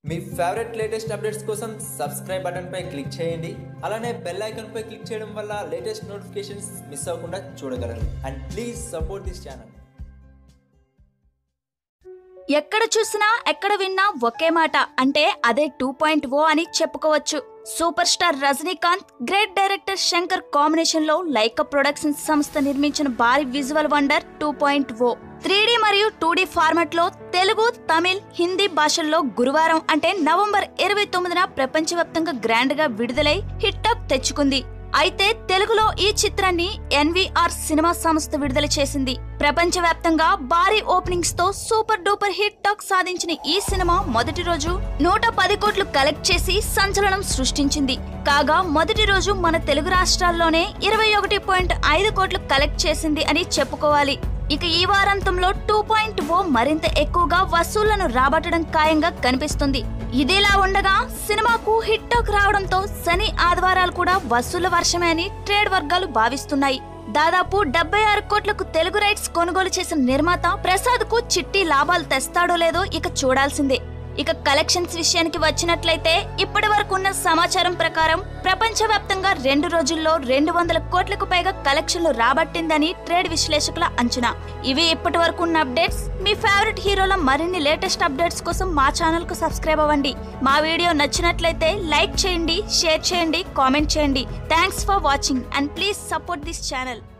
మీ favourite latest updates కోసం subscribe button పై click చేయండి అలానే బెల్ ఐకాన్ పై క్లిక్ చేయడం వల్ల లేటెస్ట్ నోటిఫికేషన్స్ మిస్ అవ్వకుండా చూడగలరు and please support this channel ఎక్కడ చూసినా ఎక్కడ విన్నా ఒకే మాట అంటే అదే టూ పాయింట్ ఓ అని చెప్పుకోవచ్చు super star Rajinikanth great director Shankar combination లో లైకా ప్రొడక్షన్స్ సంస్థ నిర్మించిన భారీ visual wonder two point O three మరియు టూ డి ఫార్మాట్ లో తెలుగు తమిళ్ హిందీ భాషల్లో గురువారం అంటే నవంబర్ ఇరవై తొమ్మిదిన ప్రపంచవ్యాప్తంగా గ్రాండ్ గా విడుదలై హిట్ టాక్ తెచ్చుకుంది అయితే తెలుగులో ఈ చిత్రాన్ని ఎన్వీఆర్ సినిమా సంస్థ విడుదల చేసింది ప్రపంచవ్యాప్తంగా భారీ ఓపెనింగ్స్ తో సూపర్ డూపర్ హిట్ టాక్ సాధించిన ఈ సినిమా మొదటి రోజు నూట పది కోట్లు కలెక్ట్ చేసి సంచలనం సృష్టించింది కాగా మొదటి రోజు మన తెలుగు రాష్ట్రాల్లోనే ఇరవై ఒకటి పాయింట్ ఐదు కోట్లు కలెక్ట్ చేసింది అని చెప్పుకోవాలి ఇక ఈ వారాంతంలో టూ పాయింట్ ఓ మరింత ఎక్కువగా వసూళ్లను రాబట్టడం ఖాయంగా కనిపిస్తుంది ఇదిలా ఉండగా సినిమాకు హిట్ టాక్ రావడంతో శని ఆదివారాలు కూడా వసూళ్ల వర్షమే అని ట్రేడ్ వర్గాలు భావిస్తున్నాయి దాదాపు డెబ్బై ఆరు కోట్లకు తెలుగు రైట్స్ కొనుగోలు చేసిన నిర్మాత ప్రసాద్ కు చిట్టి లాభాలు తెస్తాడో లేదో ఇక చూడాల్సిందే ఇక కలెక్షన్స్ విషయానికి వచ్చినట్లయితే ఇప్పటి వరకు ఉన్న సమాచారం ప్రకారం ప్రపంచవ్యాప్తంగా రెండు రోజుల్లో రెండు వందల కోట్లకు పైగా కలెక్షన్లు రాబట్టిందని ట్రేడ్ విశ్లేషకుల అంచనా ఇవి ఇప్పటి వరకు ఉన్న అప్డేట్స్ మీ ఫేవరెట్ హీరోల మరిన్ని లేటెస్ట్ అప్డేట్స్ కోసం మా ఛానల్ కు సబ్స్క్రైబ్ అవ్వండి మా వీడియో నచ్చినట్లయితే లైక్ చేయండి షేర్ చేయండి కామెంట్ చేయండి thanks for watching and please support this channel